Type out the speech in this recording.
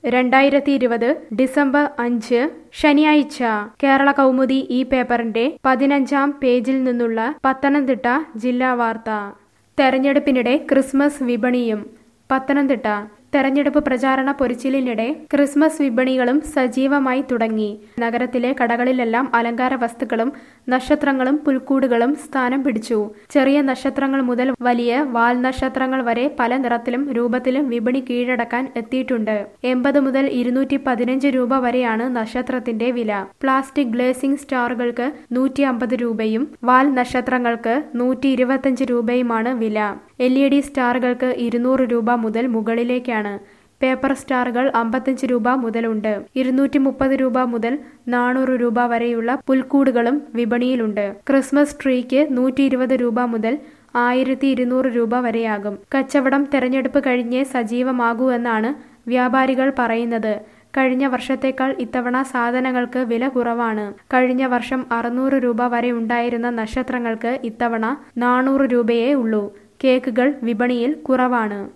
രണ്ടായിരത്തി ഇരുപത് ഡിസംബർ അഞ്ച് ശനിയാഴ്ച കേരള കൗമുദി ഈ പേപ്പറിന്റെ പതിനഞ്ചാം പേജിൽ നിന്നുള്ള പത്തനംതിട്ട ജില്ലാ വാർത്ത തെരഞ്ഞെടുപ്പിനിടെ ക്രിസ്മസ് വിപണിയും പത്തനംതിട്ട തെരഞ്ഞെടുപ്പ് പ്രചാരണ പൊരിച്ചിലിനിടെ ക്രിസ്മസ് വിപണികളും സജീവമായി തുടങ്ങി നഗരത്തിലെ കടകളിലെല്ലാം അലങ്കാര വസ്തുക്കളും നക്ഷത്രങ്ങളും പുൽക്കൂടുകളും സ്ഥാനം പിടിച്ചു ചെറിയ നക്ഷത്രങ്ങൾ മുതൽ വലിയ വാൽ നക്ഷത്രങ്ങൾ വരെ പല നിറത്തിലും രൂപത്തിലും വിപണി കീഴടക്കാൻ എത്തിയിട്ടുണ്ട് എൺപത് മുതൽ ഇരുന്നൂറ്റി പതിനഞ്ച് രൂപ വരെയാണ് നക്ഷത്രത്തിന്റെ വില പ്ലാസ്റ്റിക് ഗ്ലേസിംഗ് സ്റ്റാറുകൾക്ക് നൂറ്റി അമ്പത് രൂപയും വാൽ നക്ഷത്രങ്ങൾക്ക് നൂറ്റി ഇരുപത്തഞ്ച് രൂപയുമാണ് വില എൽ ഇ ഡി സ്റ്റാറുകൾക്ക് ഇരുന്നൂറ് രൂപ മുതൽ മുകളിലേക്കാണ് പേപ്പർ സ്റ്റാറുകൾ അമ്പത്തഞ്ച് രൂപ മുതലുണ്ട് ഇരുന്നൂറ്റി മുപ്പത് രൂപ മുതൽ നാനൂറ് രൂപ വരെയുള്ള പുൽക്കൂടുകളും വിപണിയിലുണ്ട് ക്രിസ്മസ് ട്രീക്ക് നൂറ്റി ഇരുപത് രൂപ മുതൽ ആയിരത്തി ഇരുന്നൂറ് രൂപ വരെയാകും കച്ചവടം തെരഞ്ഞെടുപ്പ് കഴിഞ്ഞേ സജീവമാകൂ എന്നാണ് വ്യാപാരികൾ പറയുന്നത് കഴിഞ്ഞ വർഷത്തേക്കാൾ ഇത്തവണ സാധനങ്ങൾക്ക് വില കുറവാണ് കഴിഞ്ഞ വർഷം അറുന്നൂറ് രൂപ വരെ ഉണ്ടായിരുന്ന നക്ഷത്രങ്ങൾക്ക് ഇത്തവണ നാനൂറ് രൂപയേ ഉള്ളൂ കേക്കുകൾ വിപണിയിൽ കുറവാണ്